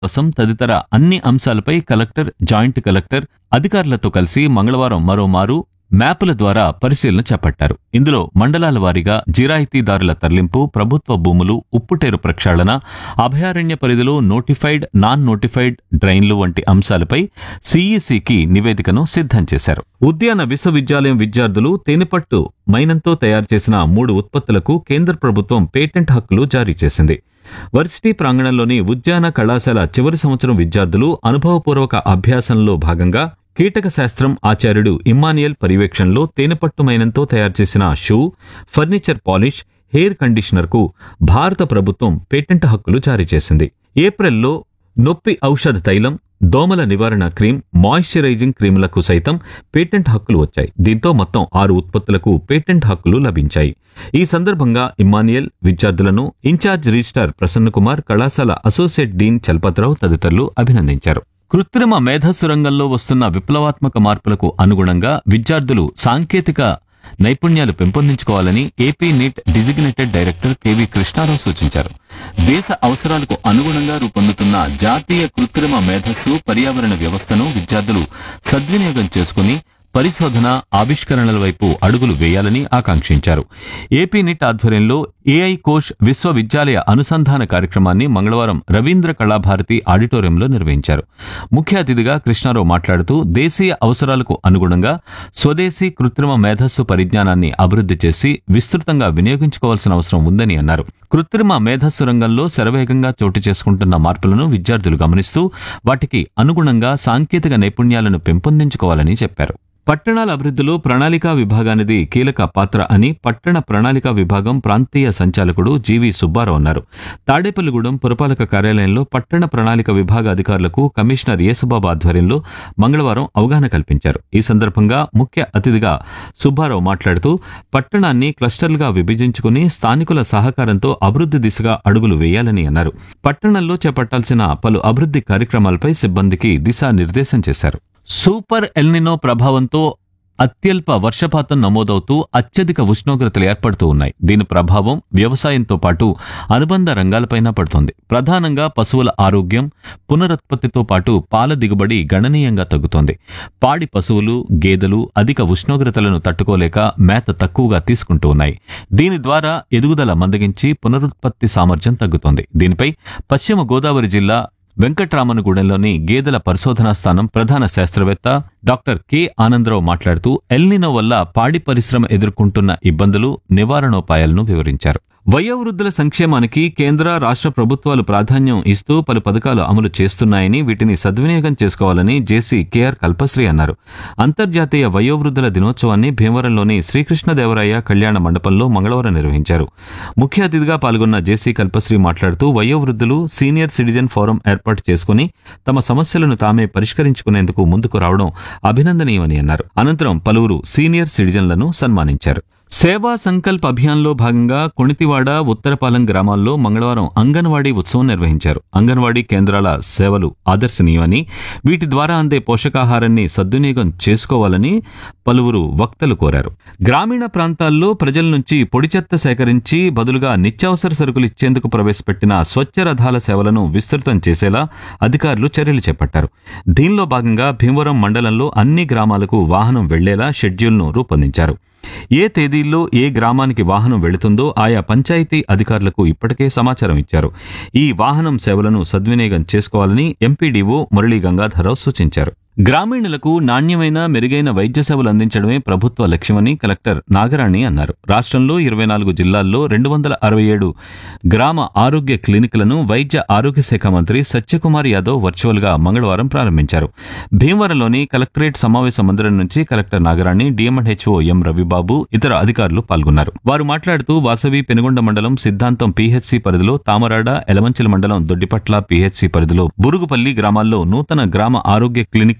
కోసం తదితర అన్ని అంశాలపై కలెక్టర్ జాయింట్ కలెక్టర్ అధికారులతో కలిసి మంగళవారం మరోమారు మ్యాపుల ద్వారా పరిశీలన చేపట్టారు ఇందులో మండలాల వారీగా జిరాయితీదారుల తరలింపు ప్రభుత్వ భూములు ఉప్పుటేరు ప్రక్షాళన అభయారణ్య పరిధిలో నోటిఫైడ్ నాన్ నోటిఫైడ్ డ్రైన్లు వంటి అంశాలపై సిఈసికి నివేదికను సిద్ధం చేశారు ఉద్యాన విశ్వవిద్యాలయం విద్యార్థులు తేనెపట్టు మైనంతో తయారు చేసిన మూడు ఉత్పత్తులకు కేంద్ర ప్రభుత్వం పేటెంట్ హక్కులు జారీ చేసింది వర్సిటీ ప్రాంగణంలోని ఉద్యాన కళాశాల చివరి సంవత్సరం విద్యార్థులు అనుభవపూర్వక అభ్యాసంలో భాగంగా కీటక శాస్త్రం ఆచార్యుడు ఇమ్మానియల్ పర్యవేక్షణలో తేనెపట్టు మైనంతో తయారు చేసిన షూ ఫర్నిచర్ పాలిష్ హెయిర్ కండిషనర్కు భారత ప్రభుత్వం పేటెంట్ హక్కులు జారీ చేసింది ఏప్రిల్లో నొప్పి ఔషధ తైలం దోమల నివారణ క్రీమ్ మాయిశ్చరైజింగ్ క్రీములకు సైతం పేటెంట్ హక్కులు వచ్చాయి దీంతో మొత్తం ఆరు ఉత్పత్తులకు పేటెంట్ హక్కులు లభించాయి ఈ సందర్భంగా ఇమ్మానియల్ విద్యార్థులను ఇన్ఛార్జ్ రిజిస్టార్ ప్రసన్న కుమార్ కళాశాల అసోసియేట్ డీన్ చలపతిరావు తదితరులు అభినందించారు కృత్రిమ మేధస్సు రంగంలో వస్తున్న విప్లవాత్మక మార్పులకు అనుగుణంగా విద్యార్థులు సాంకేతిక నైపుణ్యాలు పెంపొందించుకోవాలని AP NIT designated director KV Krishnarao సూచించారు దేశ అవసరాలకు అనుగుణంగా రూపొందుతున్న జాతీయ కృత్రిమ మేధస్సు పర్యావరణ వ్యవస్థను విద్యార్థులు సద్వినియోగం చేసుకుని పరిశోధన ఆవిష్కరణల వైపు అడుగులు వేయాలని ఆకాంక్షించారు ఏపీ నిట్ ఆధ్వర్యంలో ఏఐ కోష్ విశ్వవిద్యాలయ అనుసంధాన కార్యక్రమాన్ని మంగళవారం రవీంద్ర కళాభారతి ఆడిటోరియంలో నిర్వహించారు ముఖ్య అతిథిగా కృష్ణారావు మాట్లాడుతూ దేశీయ అవసరాలకు అనుగుణంగా స్వదేశీ కృత్రిమ మేధస్సు పరిజ్ఞానాన్ని అభివృద్ధి చేసి విస్తృతంగా వినియోగించుకోవాల్సిన అవసరం ఉందని అన్నారు కృత్రిమ మేధస్సు రంగంలో శరవేగంగా చోటు చేసుకుంటున్న మార్పులను విద్యార్థులు గమనిస్తూ వాటికి అనుగుణంగా సాంకేతిక నైపుణ్యాలను పెంపొందించుకోవాలని చెప్పారు పట్టణాల అభివృద్ధిలో ప్రణాళికా విభాగానిది కీలక పాత్ర అని పట్టణ ప్రణాళికా విభాగం ప్రాంతీయ సంచాలకుడు జీవి సుబ్బారావు అన్నారు తాడేపల్లిగూడెం పురపాలక కార్యాలయంలో పట్టణ ప్రణాళిక విభాగ అధికారులకు కమిషనర్ యేసుబాబు ఆధ్వర్యంలో మంగళవారం అవగాహన కల్పించారు ఈ సందర్భంగా ముఖ్య అతిథిగా సుబ్బారావు మాట్లాడుతూ పట్టణాన్ని క్లస్టర్లుగా విభజించుకుని స్థానికుల సహకారంతో అభివృద్ధి దిశగా అడుగులు వేయాలని అన్నారు పట్టణంలో చేపట్టాల్సిన పలు అభివృద్ధి కార్యక్రమాలపై సిబ్బందికి దిశానిర్దేశం చేశారు సూపర్ ఎల్నినో ప్రభావంతో అత్యల్ప వర్షపాతం నమోదవుతూ అత్యధిక ఉష్ణోగ్రతలు ఏర్పడుతూ ఉన్నాయి దీని ప్రభావం వ్యవసాయంతో పాటు అనుబంధ రంగాలపైన పడుతోంది ప్రధానంగా పశువుల ఆరోగ్యం పునరుత్పత్తితో పాటు పాల దిగుబడి గణనీయంగా తగ్గుతోంది పాడి పశువులు గేదెలు అధిక ఉష్ణోగ్రతలను తట్టుకోలేక మేత తక్కువగా తీసుకుంటూ ఉన్నాయి దీని ద్వారా ఎదుగుదల మందగించి పునరుత్పత్తి సామర్థ్యం తగ్గుతోంది దీనిపై పశ్చిమ గోదావరి జిల్లా వెంకట్రామనగూడెంలోని గేదెల పరిశోధనా స్థానం ప్రధాన శాస్త్రవేత్త డాక్టర్ కె ఆనందరావు మాట్లాడుతూ ఎల్నినో వల్ల పాడి పరిశ్రమ ఎదుర్కొంటున్న ఇబ్బందులు నివారణోపాయాలను వివరించారు వయోవృద్ధుల సంక్షేమానికి కేంద్ర రాష్ట్ర ప్రభుత్వాలు ప్రాధాన్యం ఇస్తూ పలు పథకాలు అమలు చేస్తున్నాయని వీటిని సద్వినియోగం చేసుకోవాలని జేసీ కేఆర్ కల్పశ్రీ అన్నారు అంతర్జాతీయ వయోవృద్ధుల దినోత్సవాన్ని భీమవరంలోని శ్రీకృష్ణదేవరాయ కళ్యాణ మండపంలో మంగళవారం నిర్వహించారు ముఖ్య అతిథిగా పాల్గొన్న జేసీ కల్పశ్రీ మాట్లాడుతూ వయోవృద్ధులు సీనియర్ సిటిజన్ ఫోరం ఏర్పాటు చేసుకుని తమ సమస్యలను తామే పరిష్కరించుకునేందుకు ముందుకు రావడం అభినందనీయమని అన్నారు అనంతరం పలువురు సీనియర్ సిటిజన్లను సన్మానించారు సేవా సంకల్ప్ అభియాన్లో భాగంగా కొణితివాడ ఉత్తరపాలెం గ్రామాల్లో మంగళవారం అంగన్వాడీ ఉత్సవం నిర్వహించారు అంగన్వాడీ కేంద్రాల సేవలు ఆదర్శనీయమని వీటి ద్వారా అందే పోషకాహారాన్ని సద్వినియోగం చేసుకోవాలని పలువురు వక్తలు కోరారు గ్రామీణ ప్రాంతాల్లో ప్రజల నుంచి పొడి చెత్త సేకరించి బదులుగా నిత్యావసర సరుకులు ఇచ్చేందుకు ప్రవేశపెట్టిన స్వచ్ఛ రథాల సేవలను విస్తృతం చేసేలా అధికారులు చర్యలు చేపట్టారు దీనిలో భాగంగా భీమవరం మండలంలో అన్ని గ్రామాలకు వాహనం వెళ్లేలా షెడ్యూల్ను రూపొందించారు ఏ తేదీల్లో ఏ గ్రామానికి వాహనం వెళుతుందో ఆయా పంచాయతీ అధికారులకు ఇప్పటికే సమాచారం ఇచ్చారు ఈ వాహనం సేవలను సద్వినియోగం చేసుకోవాలని ఎంపీడీఓ మురళీ గంగాధరరావు సూచించారు గ్రామీణులకు నాణ్యమైన మెరుగైన వైద్య సేవలు అందించడమే ప్రభుత్వ లక్ష్యమని కలెక్టర్ నాగరాణి అన్నారు రాష్ట్రంలో ఇరవై నాలుగు జిల్లాల్లో రెండు వందల అరవై ఏడు గ్రామ ఆరోగ్య క్లినిక్లను వైద్య ఆరోగ్య శాఖ మంత్రి సత్యకుమార్ యాదవ్ వర్చువల్ గా మంగళవారం ప్రారంభించారు భీమవరంలోని కలెక్టరేట్ సమావేశ మందిరం నుంచి collector Nagarani DMHO M Ravibabu ఇతర అధికారులు పాల్గొన్నారు వారు మాట్లాడుతూ వాసవి పెనుగొండ మండలం సిద్ధాంతం పీహెచ్సి పరిధిలో తామరాడ ఎలమంచిల మండలం దొడ్డిపట్ల పీహెచ్సి పరిధిలో బురుగుపల్లి గ్రామాల్లో నూతన గ్రామ ఆరోగ్య క్లినిక్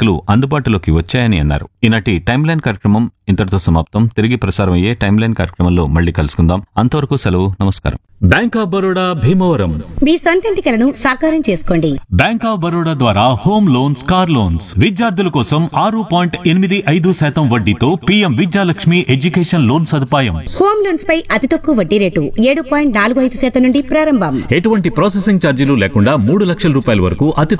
ఎంపికలు అందుబాటులోకి వచ్చాయని అన్నారు ఈనాటి టైమ్ లైన్ కార్యక్రమం ఇంతటితో సమాప్తం తిరిగి ప్రసారం అయ్యే టైమ్ లైన్ కార్యక్రమంలో మళ్ళీ కలుసుకుందాం అంతవరకు సెలవు నమస్కారం బ్యాంక్ ఆఫ్ బరోడా భీమవరం మీ సొంతింటి కలను సాకారం చేసుకోండి బ్యాంక్ ఆఫ్ బరోడా ద్వారా హోమ్ లోన్స్ కార్ లోన్స్ విద్యార్థుల కోసం ఆరు పాయింట్ ఎనిమిది ఐదు శాతం వడ్డీతో పీఎం విద్యాలక్ష్మి ఎడ్యుకేషన్ లోన్ సదుపాయం హోమ్ లోన్స్ పై అతి తక్కువ వడ్డీ రేటు ఏడు పాయింట్ నాలుగు ఐదు శాతం నుండి ప్రారంభం ఎటువంటి ప్రాసెసింగ్ ఛార్జీలు లేకుండా మూడు లక్షల రూపాయల వరకు అతి